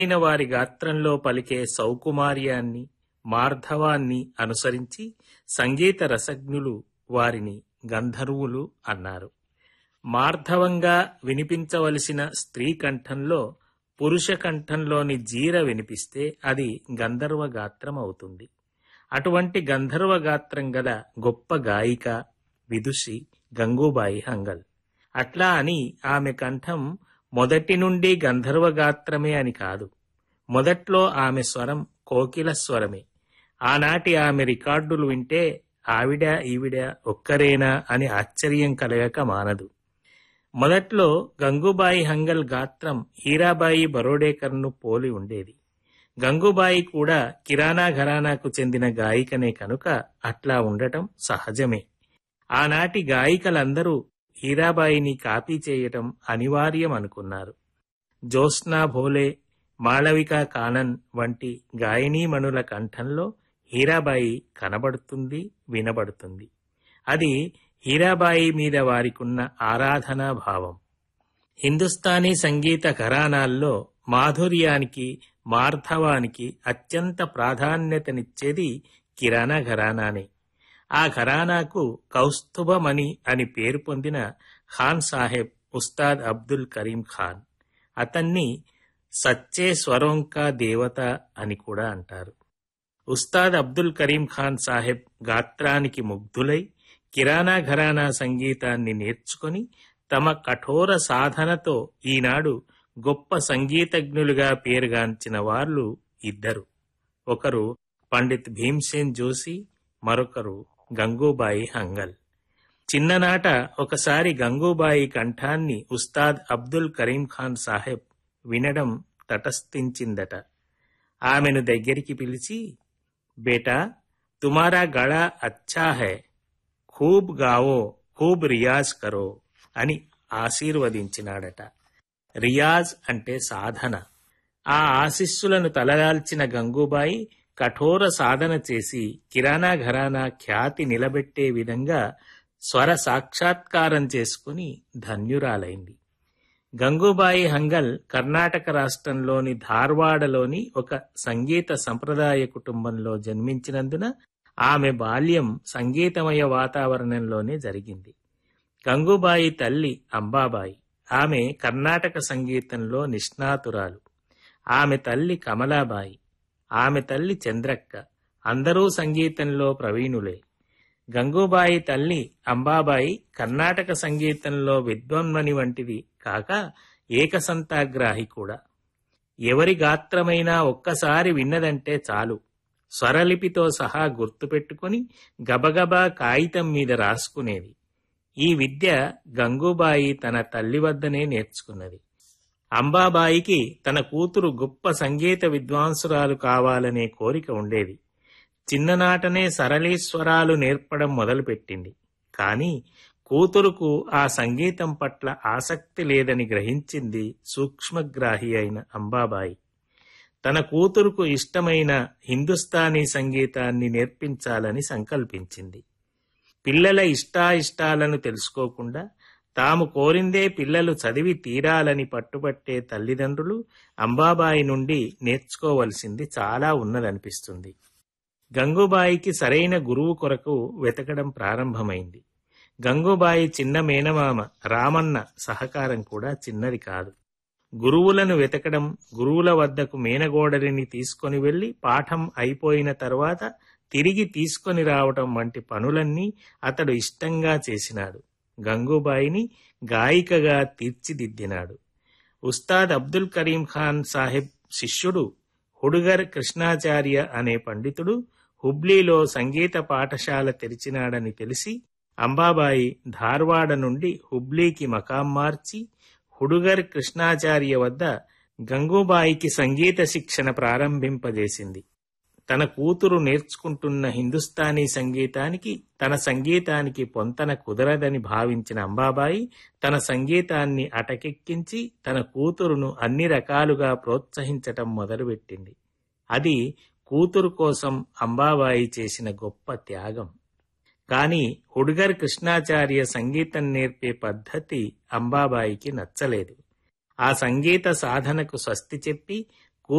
అయిన వారి గాత్రంలో పలికే సౌకుమార్యాన్ని మార్ధవాన్ని అనుసరించి సంగీత రసజ్ఞులు వారిని గంధర్వులు అన్నారు మార్ధవంగా వినిపించవలసిన స్త్రీ కంఠంలో పురుష కంఠంలోని జీర వినిపిస్తే అది గంధర్వ గాత్రం అవుతుంది అటువంటి గంధర్వ గాత్రం గల గొప్ప గాయిక విదుషి గంగూబాయి హంగల్ అట్లా అని ఆమె కంఠం మొదటి నుండి గంధర్వ గాత్రమే అని కాదు మొదట్లో ఆమె స్వరం కోకిల స్వరమే ఆనాటి ఆమె రికార్డులు వింటే ఆవిడ ఈవిడ ఒక్కరేనా అని ఆశ్చర్యం కలగక మానదు మొదట్లో గంగూబాయి హంగల్ గాత్రం హీరాబాయి బరోడేకర్ను పోలి ఉండేది గంగూబాయి కూడా కిరాణా ఘరానాకు చెందిన గాయికనే కనుక అట్లా ఉండటం సహజమే ఆనాటి గాయికలందరూ హీరాబాయిని కాపీ చేయటం అనివార్యం అనుకున్నారు జ్యోత్స్నా భోలే మాళవిక కానన్ వంటి గాయనీమణుల కంఠంలో హీరాబాయి కనబడుతుంది వినబడుతుంది అది హీరాబాయి మీద వారికున్న ఆరాధనా భావం హిందుస్థానీ సంగీత ఘరానాల్లో మాధుర్యానికి మార్ధవానికి అత్యంత ప్రాధాన్యతనిచ్చేది కిరాణా ఘరానానే ఆ ఘరానాకు కౌస్తుభమణి అని పేరు పొందిన ఖాన్ సాహెబ్ ఉస్తాద్ అబ్దుల్ కరీం ఖాన్ అతన్ని సచ్చే స్వరోంకా దేవత అని కూడా అంటారు ఉస్తాద్ అబ్దుల్ కరీం ఖాన్ సాహెబ్ గాత్రానికి ముగ్ధులై కిరాణా ఘరానా సంగీతాన్ని నేర్చుకొని తమ కఠోర సాధనతో ఈనాడు గొప్ప సంగీతజ్ఞులుగా పేరుగాంచిన వాళ్ళు ఇద్దరు ఒకరు పండిత్ భీమ్సేన్ జోషి మరొకరు గంగూబాయి హంగల్ చిన్ననాట ఒకసారి గంగూబాయి కంఠాన్ని ఉస్తాద్ అబ్దుల్ కరీం ఖాన్ సాహెబ్ వినడం తటస్థించిందట ఆమెను దగ్గరికి పిలిచి బేటా తుమారా గళా అచ్చా హై ఖూబ్ గావో ఖూబ్ రియాజ్ కరో అని ఆశీర్వదించినాడట రియాజ్ అంటే సాధన ఆ ఆశిస్సులను తలదాల్చిన గంగూబాయి కఠోర సాధన చేసి కిరాణా ఘరానా ఖ్యాతి నిలబెట్టే విధంగా స్వర సాక్షాత్కారం చేసుకుని ధన్యురాలైంది గంగూబాయి హంగల్ కర్ణాటక రాష్ట్రంలోని ధార్వాడలోని ఒక సంగీత సంప్రదాయ కుటుంబంలో జన్మించినందున ఆమె బాల్యం సంగీతమయ వాతావరణంలోనే జరిగింది గంగూబాయి తల్లి అంబాబాయి ఆమె కర్ణాటక సంగీతంలో నిష్ణాతురాలు ఆమె తల్లి కమలాబాయి ఆమె తల్లి చంద్రక్క అందరూ సంగీతంలో ప్రవీణులే గంగూబాయి తల్లి అంబాబాయి కర్ణాటక సంగీతంలో విద్వన్మణి వంటిది కాక ఏకసంతాగ్రాహి కూడా ఎవరి గాత్రమైనా ఒక్కసారి విన్నదంటే చాలు స్వరలిపితో సహా గుర్తుపెట్టుకుని గబగబా కాగితం మీద రాసుకునేది ఈ విద్య గంగూబాయి తన తల్లి వద్దనే నేర్చుకున్నది అంబాబాయికి తన కూతురు గొప్ప సంగీత విద్వాంసురాలు కావాలనే కోరిక ఉండేది చిన్ననాటనే సరళీస్వరాలు నేర్పడం మొదలుపెట్టింది కాని కూతురుకు ఆ సంగీతం పట్ల ఆసక్తి లేదని గ్రహించింది సూక్ష్మగ్రాహి అయిన అంబాబాయి తన కూతురుకు ఇష్టమైన హిందుస్థానీ సంగీతాన్ని నేర్పించాలని సంకల్పించింది పిల్లల ఇష్టాయిష్టాలను తెలుసుకోకుండా తాము కోరిందే పిల్లలు చదివి తీరాలని పట్టుబట్టే తల్లిదండ్రులు అంబాబాయి నుండి నేర్చుకోవలసింది చాలా ఉన్నదనిపిస్తుంది గంగూబాయికి సరైన గురువు కొరకు వెతకడం ప్రారంభమైంది గంగూబాయి చిన్న మేనమామ రామన్న సహకారం కూడా చిన్నది కాదు గురువులను వెతకడం గురువుల వద్దకు మేనగోడరిని తీసుకొని వెళ్లి పాఠం అయిపోయిన తర్వాత తిరిగి తీసుకొని రావటం వంటి పనులన్నీ అతడు ఇష్టంగా చేసినాడు గంగూబాయిని గాయికగా తీర్చిదిద్దినాడు ఉస్తాద్ అబ్దుల్ కరీం ఖాన్ సాహెబ్ శిష్యుడు హుడుగర్ కృష్ణాచార్య అనే పండితుడు హుబ్లీలో సంగీత పాఠశాల తెరిచినాడని తెలిసి అంబాబాయి ధార్వాడ నుండి హుబ్లీకి మకాం మార్చి హుడుగర్ కృష్ణాచార్య వద్ద గంగూబాయికి సంగీత శిక్షణ ప్రారంభింపజేసింది తన కూతురు నేర్చుకుంటున్న హిందుస్థానీ సంగీతానికి తన సంగీతానికి పొంతన కుదరదని భావించిన అంబాబాయి తన సంగీతాన్ని అటకెక్కించి తన కూతురును అన్ని రకాలుగా ప్రోత్సహించటం మొదలుపెట్టింది అది కూతురు కోసం అంబాబాయి చేసిన గొప్ప త్యాగం కాని హుడ్గర్ కృష్ణాచార్య సంగీతం నేర్పే పద్ధతి అంబాబాయికి నచ్చలేదు ఆ సంగీత సాధనకు స్వస్తి చెప్పి